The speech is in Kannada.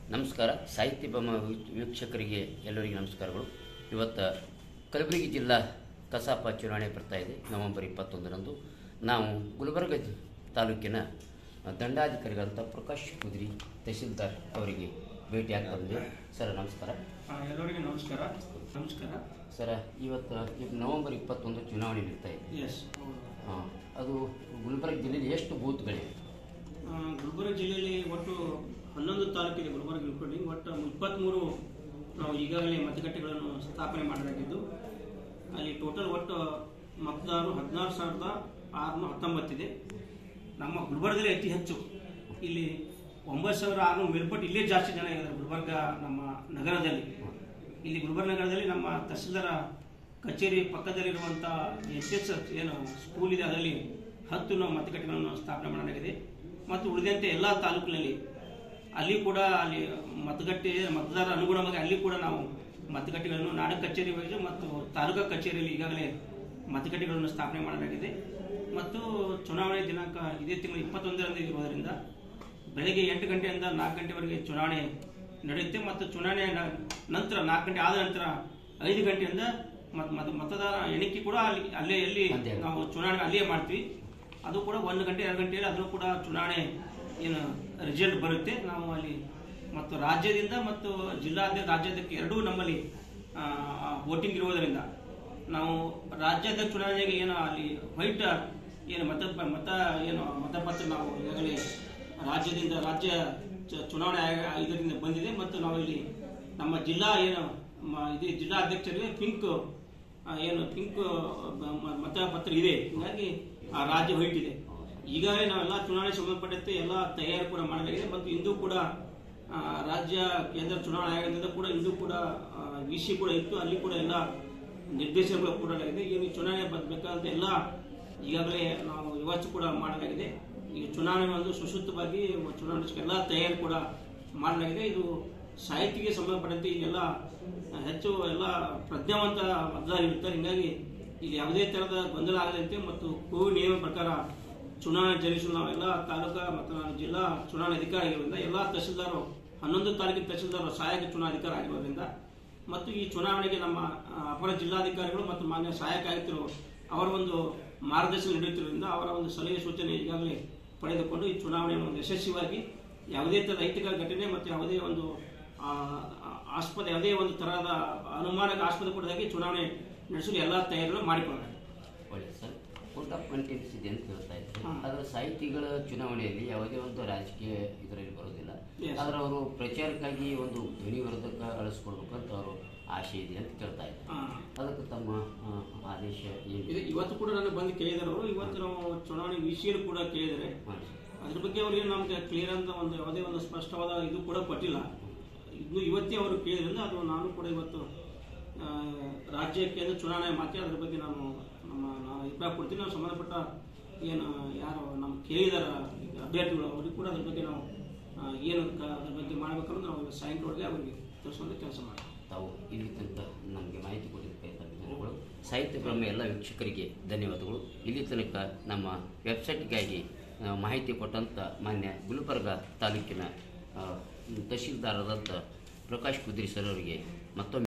ನಮಸ್ಕಾರ ಸಾಹಿತ್ಯ ಬೊಮ್ಮ ವೀ- ವೀಕ್ಷಕರಿಗೆ ಎಲ್ಲರಿಗೂ ನಮಸ್ಕಾರಗಳು ಇವತ್ತು ಕಲಬುರಗಿ ಜಿಲ್ಲಾ ಕಸಾಪ ಚುನಾವಣೆ ಬರ್ತಾ ಇದೆ ನವೆಂಬರ್ ಇಪ್ಪತ್ತೊಂದರಂದು ನಾವು ಗುಲ್ಬರ್ಗ ಜಿ- ತಾಲೂಕಿನ ದಂಡಾಧಿಕಾರಿಗಳಂತ ಪ್ರಕಾಶ್ ಕುದ್ರಿ ತಹಶೀಲ್ದಾರ್ ಅವರಿಗೆ ಭೇಟಿ ಆಗ್ತಾ ಬಂದಿದೆ ಸರ್ ನಮಸ್ಕಾರ ಆ, ಎಲ್ಲರಿಗೂ ನಮಸ್ಕಾರ ನಮಸ್ಕಾರ ಸರ ಇವತ್ತು ಈಗ ನವೆಂಬರ್ ಇಪ್ಪತ್ತೊಂದು ಚುನಾವಣೆ ನಡೀತಾ ಇದೆ ಎಸ್ ಆ, ಅದು ಗುಲ್ಬರ್ಗ ಜಿಲ್ಲೆಯಲ್ಲಿ ಎಷ್ಟು ಬೂತ್ಗಳಿವೆ ಗುಲ್ಬರ್ಗ ಜಿಲ್ಲೆಯಲ್ಲಿ ಒಟ್ಟು ಹನ್ನೊಂದು ತಾಲೂಕಿದೆ ಗುಲ್ಬರ್ಗ ಇನ್ಕ್ಲೂಡಿಂಗ್ ಒಟ್ಟು ಇಪ್ಪತ್ತ್ಮೂರು ನಾವು ಈಗಾಗಲೇ ಮತಗಟ್ಟೆಗಳನ್ನು ಸ್ಥಾಪನೆ ಮಾಡಲಾಗಿದ್ದು ಅಲ್ಲಿ ಟೋಟಲ್ ಒಟ್ಟು ಮತದಾರರು ಹದಿನಾರು ಸಾವಿರದ ಆರುನೂರ ಹತ್ತೊಂಬತ್ತಿದೆ ನಮ್ಮ ಗುಲ್ಬರ್ಗದಲ್ಲಿ ಅತಿ ಹೆಚ್ಚು ಇಲ್ಲಿ ಒಂಬತ್ತು ಸಾವಿರ ಆರುನೂರು ಮೇಲ್ಪಟ್ಟು ಇಲ್ಲೇ ಜಾಸ್ತಿ ಜನ ಇದ್ದಾರೆ ಗುಲ್ಬರ್ಗ ನಮ್ಮ ನಗರದಲ್ಲಿ ಇಲ್ಲಿ ಗುಲ್ಬರ್ಗ ನಗರದಲ್ಲಿ ನಮ್ಮ ತಹಸೀಲ್ದಾರ ಕಚೇರಿ ಪಕ್ಕದಲ್ಲಿರುವಂಥ ಎಸ್ ಎಸ್ ಏನು ಸ್ಕೂಲ್ ಇದೆ ಅದರಲ್ಲಿ ಹತ್ತು ನಾವು ಮತಗಟ್ಟೆಗಳನ್ನು ಸ್ಥಾಪನೆ ಮಾಡಲಾಗಿದೆ ಮತ್ತು ಉಳಿದಂತೆ ಎಲ್ಲ ತಾಲೂಕಿನಲ್ಲಿ ಅಲ್ಲಿ ಕೂಡ ಅಲ್ಲಿ ಮತಗಟ್ಟೆ ಮತದಾರ ಅನುಗುಣವಾಗಿ ಅಲ್ಲಿ ಕೂಡ ನಾವು ಮತಗಟ್ಟೆಗಳನ್ನು ನಾಡ ಕಚೇರಿ ವೈಸು ಮತ್ತು ತಾಲೂಕಾ ಕಚೇರಿಯಲ್ಲಿ ಈಗಾಗಲೇ ಮತಗಟ್ಟೆಗಳನ್ನು ಸ್ಥಾಪನೆ ಮಾಡಲಾಗಿದೆ ಮತ್ತು ಚುನಾವಣೆ ದಿನಾಂಕ ಇದೇ ತಿಂಗಳು ಇಪ್ಪತ್ತೊಂದರಂದು ಇರುವುದರಿಂದ ಬೆಳಗ್ಗೆ ಎಂಟು ಗಂಟೆಯಿಂದ ನಾಲ್ಕು ಗಂಟೆವರೆಗೆ ಚುನಾವಣೆ ನಡೆಯುತ್ತೆ ಮತ್ತು ಚುನಾವಣೆ ನ- ನಂತರ ನಾಲ್ಕು ಗಂಟೆ ಆದ ನಂತರ ಐದು ಗಂಟೆಯಿಂದ ಮತ್ ಮತ ಮತದಾರ ಎಣಿಕೆ ಕೂಡ ಅಲ್ಲಿ ಅಲ್ಲೇ ಎಲ್ಲಿ ಅದೇ. ನಾವು ಚುನಾವಣೆ ಅಲ್ಲಿಯೇ ಮಾಡ್ತೀವಿ ಅದು ಕೂಡ ಒಂದು ಗಂಟೆ ಎರಡು ಗಂಟೆಯಲ್ಲಿ ಅದನ್ನು ಕೂಡ ಚುನಾವಣೆ ಏನು ರಿಸಲ್ಟ್ ಬರುತ್ತೆ ನಾವು ಅಲ್ಲಿ ಮತ್ತು ರಾಜ್ಯದಿಂದ ಮತ್ತು ಜಿಲ್ಲಾಧ್ಯಕ್ಷ ರಾಜ್ಯಾಧ್ಯಕ್ಷ ಎರಡೂ ನಮ್ಮಲ್ಲಿ ವೋಟಿಂಗ್ ಇರುವುದರಿಂದ ನಾವು ರಾಜ್ಯಾಧ್ಯಕ್ಷ ಚುನಾವಣೆಗೆ ಏನು ಅಲ್ಲಿ ವೈಟ್ ಏನು ಮತ ಮತ ಏನು ಮತಪತ್ರ ನಾವು ಈಗಾಗಲೇ ರಾಜ್ಯದಿಂದ ರಾಜ್ಯ ಚ- ಚುನಾವಣೆ ಆಯೋಗ ಇದರಿಂದ ಬಂದಿದೆ ಮತ್ತು ನಾವು ಇಲ್ಲಿ ನಮ್ಮ ಜಿಲ್ಲಾ ಏನು ಮ- ಇದು ಜಿಲ್ಲಾ ಅಧ್ಯಕ್ಷರಿಗೆ ಪಿಂಕ್ ಆ, ಏನು ಪಿಂಕ್ ಮ- ಮ- ಮತಪತ್ರ ಇದೆ ಹೀಗಾಗಿ ಆ ರಾಜ್ಯ ವೈಟ್ ಇದೆ ಈಗಾಗಲೇ ನಾವೆಲ್ಲ ಚುನಾವಣೆ ಸಂಬಂಧಪಟ್ಟಂತೆ ಎಲ್ಲ ತಯಾರಿ ಕೂಡ ಮಾಡಲಾಗಿದೆ ಮತ್ತು ಇಂದು ಕೂಡ ಆ, ರಾಜ್ಯ ಕೇಂದ್ರ ಚುನಾವಣಾ ಆಯೋಗದಿಂದ ಕೂಡ ಇಂದು ಕೂಡ ವಿ ಸಿ ಕೂಡ ಇತ್ತು ಅಲ್ಲಿ ಕೂಡ ಎಲ್ಲ ನಿರ್ದೇಶನಗಳು ಕೊಡಲಾಗಿದೆ ಏನು ಈ ಚುನಾವಣೆ ಬೇಕಾದಂತ ಎಲ್ಲ ಈಗಾಗಲೇ ನಾವು ವ್ಯವಸ್ಥೆ ಕೂಡ ಮಾಡಲಾಗಿದೆ ಈ ಚುನಾವಣೆ ಒಂದು ಸುಸೂತ್ರವಾಗಿ ಚುನಾವಣೆ ಎಲ್ಲ ತಯಾರಿ ಕೂಡ ಮಾಡಲಾಗಿದೆ ಇದು ಸಾಹಿತ್ಯಕ್ಕೆ ಸಂಬಂಧಪಟ್ಟಂತೆ ಇಲ್ಲೆಲ್ಲ ಹೆಚ್ಚು ಎಲ್ಲ ಪ್ರಜ್ಞಾವಂತ ಮತದಾರರು ಇರ್ತಾರೆ ಹೀಗಾಗಿ ಇಲ್ಲಿ ಯಾವುದೇ ತರಹದ ಗೊಂದಲ ಆಗದಂತೆ ಮತ್ತು ಕೋವಿಡ್ ನಿಯಮ ಪ್ರಕಾರ ಚುನಾವಣೆ ಜರುಗಿಸಲು ನಾವೆಲ್ಲ ತಾಲೂಕಾ ಮತ್ತು ನಾನು ಜಿಲ್ಲಾ ಚುನಾವಣಾ ಅಧಿಕಾರಿ ಆಗಿರೋದ್ರಿಂದ ಎಲ್ಲ ತಹಸೀಲ್ದಾರು ಹನ್ನೊಂದು ತಾಲೂಕಿನ ತಹಸೀಲ್ದಾರ್ ಸಹಾಯಕ ಚುನಾವಣಾಧಿಕಾರಿ ಆಗಿರೋದ್ರಿಂದ ಮತ್ತು ಈ ಚುನಾವಣೆಗೆ ನಮ್ಮ ಆ, ಅಪರ ಜಿಲ್ಲಾಧಿಕಾರಿಗಳು ಮತ್ತು ಮಾನ್ಯ ಸಹಾಯಕ ಆಯುಕ್ತರು ಅವರ ಒಂದು ಮಾರ್ಗದರ್ಶನ ನಡೆಯುತ್ತಿರೋದ್ರಿಂದ ಅವರ ಒಂದು ಸಲಹೆ ಸೂಚನೆ ಈಗಾಗಲೇ ಪಡೆದುಕೊಂಡು ಈ ಚುನಾವಣೆಯನ್ನು ಒಂದು ಯಶಸ್ವಿಯಾಗಿ ಯಾವುದೇ ಥರದ ರೈತಿಕ ಘಟನೆ ಮತ್ತು ಯಾವುದೇ ಒಂದು ಆ, ಆ, ಆಸ್ಪದ ಯಾವುದೇ ಒಂದು ತರಹದ ಅನುಮಾನಕ್ಕೆ ಆಸ್ಪದ ಕೊಡದಾಗಿ ಚುನಾವಣೆ ನಡೆಸಲು ಎಲ್ಲ ತಯಾರಿಗಳು ಮಾಡಿಕೊಳ್ಳಲಾಗಿದೆ ಒಳ್ಳೆ ಸರ್ ಕೋರ್ಟ್ ಆಫ್ ಕಂಟೆಂಟ್ಸ್ ಇದೆ ಅಂತ ಹೇಳ್ತಾ ಇದ್ದಾರೆ ಹಾ. ಅದರ ಸಾಹಿತಿಗಳ ಚುನಾವಣೆಯಲ್ಲಿ ಯಾವುದೇ ಒಂದು ರಾಜಕೀಯ ಇದರಲ್ಲಿ ಬರೋದಿಲ್ಲ Yes. ಆದ್ರೆ ಅವರು ಪ್ರಚಾರಕ್ಕಾಗಿ ಒಂದು ಧ್ವನಿವರ್ಧಕ ಅಳಿಸ್ಕೊಡ್ಬೇಕು ಅಂತ ಅವರು ಆಶೆ ಇದೆ ಅಂತ ಕೇಳ್ತಾ ಇದ್ದಾರೆ ಆ, ಅದಕ್ಕೆ ತಮ್ಮ ಆ, ಆದೇಶ ಏನು ಇದು ಇವತ್ತು ಕೂಡ ನನಗೆ ಬಂದು ಕೇಳಿದ್ದಾರೆ ಅವರು ಇವತ್ತು ನಾವು ಚುನಾವಣೆ ವಿಷಯ ಕೂಡ ಕೇಳಿದರೆ ಮಾಡಿ ಅದ್ರ ಬಗ್ಗೆ ಅವ್ರಿಗೆ ನಮ್ಗೆ ಕ್ಲಿಯರ್ ಅಂತ ಒಂದು ಯಾವುದೇ ಒಂದು ಸ್ಪಷ್ಟವಾದ ಇದು ಕೂಡ ಕೊಟ್ಟಿಲ್ಲ ಇನ್ನು ಇವತ್ತೇ ಅವರು ಕೇಳಿದ್ರಿಂದ ಅದು ನಾನು ಕೂಡ ಇವತ್ತು ಆ, ರಾಜ್ಯ ಕೇಂದ್ರ ಚುನಾವಣೆ ಮಾತಿ ಅದ್ರ ಬಗ್ಗೆ ನಾನು ನಮ್ಮ ನಾನು ಅಭಿಪ್ರಾಯ ಕೊಡ್ತೀನಿ ನಾವು ಸಂಬಂಧಪಟ್ಟ ಏನು ಯಾರು ನಮ್ಮ ಕೇಳಿದಾರ ಅಭ್ಯರ್ಥಿಗಳು ಅವ್ರಿಗೆ ಕೂಡ ಅದ್ರ ಬಗ್ಗೆ ನಾವು ಆ, ಏನು ಕ- ಅದ್ರ ಬಗ್ಗೆ ಮಾಡ್ಬೇಕಂದ್ರೆ ನಾವು ಸಾಯಂಕಾಲಕ್ಕೆ ಅವರಿಗೆ ತಿಳಿಸುವಂಥ ಕೆಲಸ ಮಾಡ್ತೀವಿ ತಾವು ಇಲ್ಲಿ ತನಕ ನಮಗೆ ಮಾಹಿತಿ ಕೊಟ್ಟಿದ್ದಕ್ಕೆ ಧನ್ಯವಾದಗಳು ಸಾಹಿತ್ಯ ಬ್ರಹ್ಮ ಎಲ್ಲ ವೀಕ್ಷಕರಿಗೆ ಧನ್ಯವಾದಗಳು ಇಲ್ಲಿ ತನಕ ನಮ್ಮ ವೆಬ್ಸೈಟ್ಗಾಗಿ ಆ, ಮಾಹಿತಿ ಕೊಟ್ಟಂಥ ಮಾನ್ಯ ಗುಲ್ಬರ್ಗ ತಾಲೂಕಿನ ಆ, ತಹಶೀಲ್ದಾರರಾದಂಥ ಪ್ರಕಾಶ್ ಕುದ್ರಿ ಸರ್ ಅವರಿಗೆ ಮತ್ತೊಮ್ಮೆ